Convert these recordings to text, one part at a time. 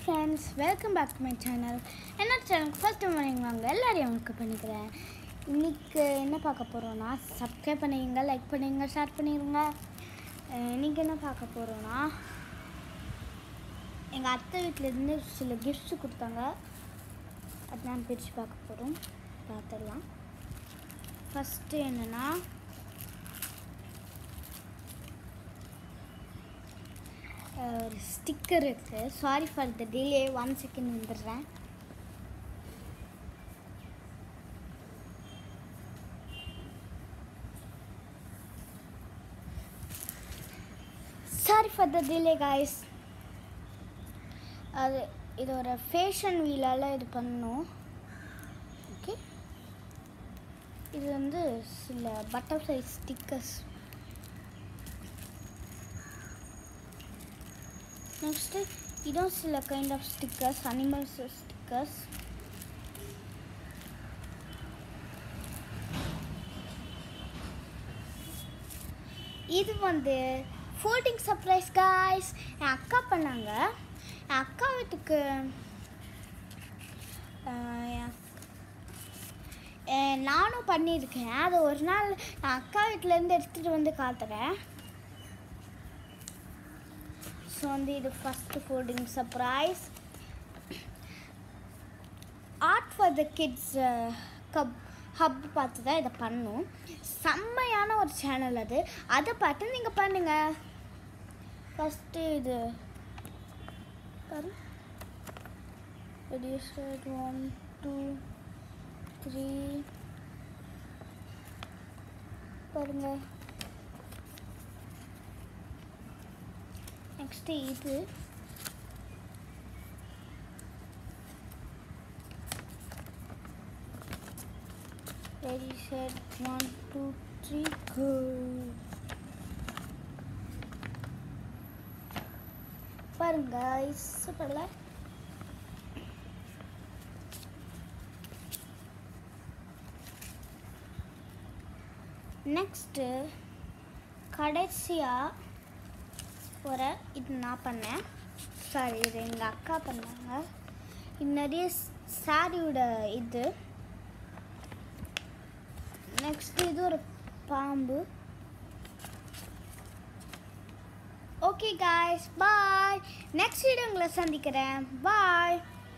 friends welcome back to my channel என்ன சேனலுக்கு first time வரீங்க வாங்க எல்லாரையும் உங்களுக்கு பண்ணிக்கிறேன் இன்றைக்கி என்ன பார்க்க போகிறோன்னா சப்ஸ்கிரைப் பண்ணிடுங்க லைக் பண்ணிடுங்க ஷேர் பண்ணிடுங்க இன்றைக்கி என்ன பார்க்க போகிறோன்னா எங்கள் அத்தை வீட்டிலேருந்து சில கிஃப்ட்ஸ் கொடுத்தாங்க அதான் பிரித்து பார்க்க போகிறோம் பார்த்துடலாம் ஃபஸ்ட்டு என்னென்னா ஒரு ஸ்டிக்கர் இருக்குது sorry for the delay one second வந்துடுறேன் sorry for the delay guys அது இது ஒரு ஃபேஷன் வீலால் இது பண்ணணும் ஓகே இது வந்து சில பட்டர்ஃப்ளை ஸ்டிக்கர்ஸ் நெக்ஸ்ட்டு இதுவும் சில kind of stickers animals stickers இது வந்து ஃபோல்டிங் சர்ப்ரைஸ் காய்ஸ் என் அக்கா பண்ணாங்க என் அக்கா வீட்டுக்கு ஆஹ், என் அக்- அஹ், நானும் பண்ணியிருக்கேன் அது ஒரு நாள் நான் அக்கா வீட்டிலேருந்து எடுத்துகிட்டு வந்து காட்டுறேன் ஸோ வந்து இது first folding surprise art for the kids cup hub பார்த்து தான் இதை பண்ணும் செம்மையான ஒரு சேனல் அது அதை பார்த்து நீங்கள் பண்ணுங்கள் ஃபஸ்ட்டு இது பாரு ரெடியூசர் ஒன் டூ த்ரீ பாருங்கள் நெக்ஸ்ட்டு இது ready set one two three go பாருங்க சூப்பர்ல நெக்ஸ்ட்டு கடைசியாக ஒரு இது நான் பண்ணேன் சாரி இது எங்கள் அக்கா பண்ணாங்க இது நிறைய சாரியோட இது நெக்ஸ்ட் இது ஒரு பாம்பு okay guys bye next video உங்களை சந்திக்கிறேன் பாய்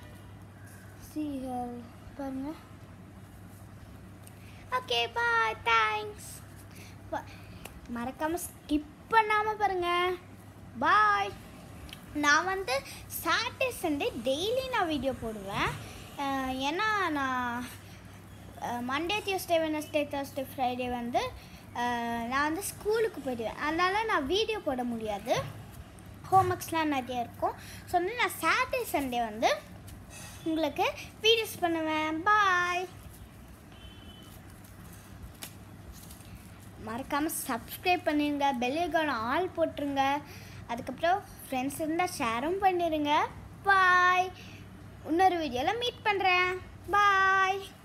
சீஹல் பாருங்க ஓகே பாய் தேங்க்ஸ் மறக்காமல் ஸ்கிப் பண்ணாமல் பாருங்கள் பாய் நான் வந்து சாட்டர்டே சண்டே டெய்லி நான் வீடியோ போடுவேன் அஹ் ஏன்னா நான் Monday Tuesday Wednesday Thursday Friday வந்து அஹ் நான் வந்து ஸ்கூலுக்கு போயிடுவேன் அதனால் நான் வீடியோ போட முடியாது ஹோம்ஒர்க்ஸ்லாம் நிறைய இருக்கும் ஸோ வந்து நான் சாட்டர்டே சண்டே வந்து உங்களுக்கு வீடியோஸ் பண்ணுவேன் பாய் மறக்காமல் சப்ஸ்கிரைப் பண்ணிடுங்க பெல்லைக்கான ஆல் போட்டுருங்க அதுக்கப்புறம் ஃப்ரெண்ட்ஸ் இருந்தால் ஷேரும் பண்ணிடுங்க பாய் இன்னொரு வீடியோவில் மீட் பண்ணுறேன் பாய்